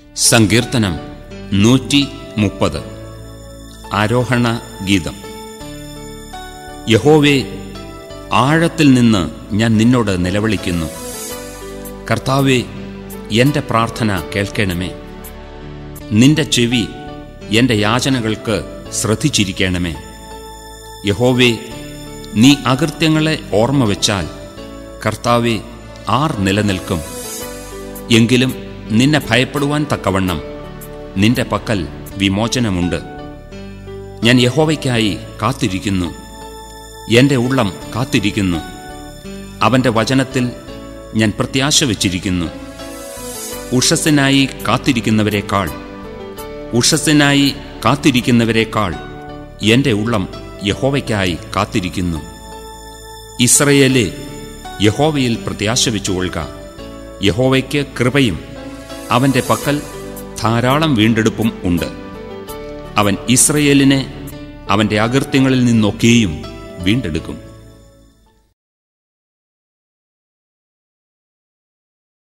സങ്കീർത്തനം നൂറ്റി മുപ്പത് ആരോഹണ ഗീതം യഹോവേ ആഴത്തിൽ നിന്ന് ഞാൻ നിന്നോട് നിലവിളിക്കുന്നു കർത്താവേ എൻ്റെ പ്രാർത്ഥന കേൾക്കണമേ നിന്റെ ചെവി എൻ്റെ യാചനകൾക്ക് ശ്രദ്ധിച്ചിരിക്കണമേ യഹോവേ നീ അകൃത്യങ്ങളെ ഓർമ്മ വെച്ചാൽ കർത്താവെ ആർ നിലനിൽക്കും എങ്കിലും നിന്നെ ഭയപ്പെടുവാൻ തക്കവണ്ണം നിന്റെ പക്കൽ വിമോചനമുണ്ട് ഞാൻ യഹോവയ്ക്കായി കാത്തിരിക്കുന്നു എൻ്റെ ഉള്ളം കാത്തിരിക്കുന്നു അവൻ്റെ വചനത്തിൽ ഞാൻ പ്രത്യാശ വച്ചിരിക്കുന്നു ഉഷസ്സിനായി കാത്തിരിക്കുന്നവരെക്കാൾ ഉഷസ്സിനായി കാത്തിരിക്കുന്നവരെക്കാൾ എൻ്റെ ഉള്ളം യഹോവയ്ക്കായി കാത്തിരിക്കുന്നു ഇസ്രയേലെ യഹോവയിൽ പ്രത്യാശ വെച്ചുകൊള്ളുക യഹോവയ്ക്ക് കൃപയും അവൻ്റെ പക്കൽ ധാരാളം വീണ്ടെടുപ്പും ഉണ്ട് അവൻ ഇസ്രയേലിനെ അവൻ്റെ അകൃത്യങ്ങളിൽ നിന്നൊക്കെയും വീണ്ടെടുക്കും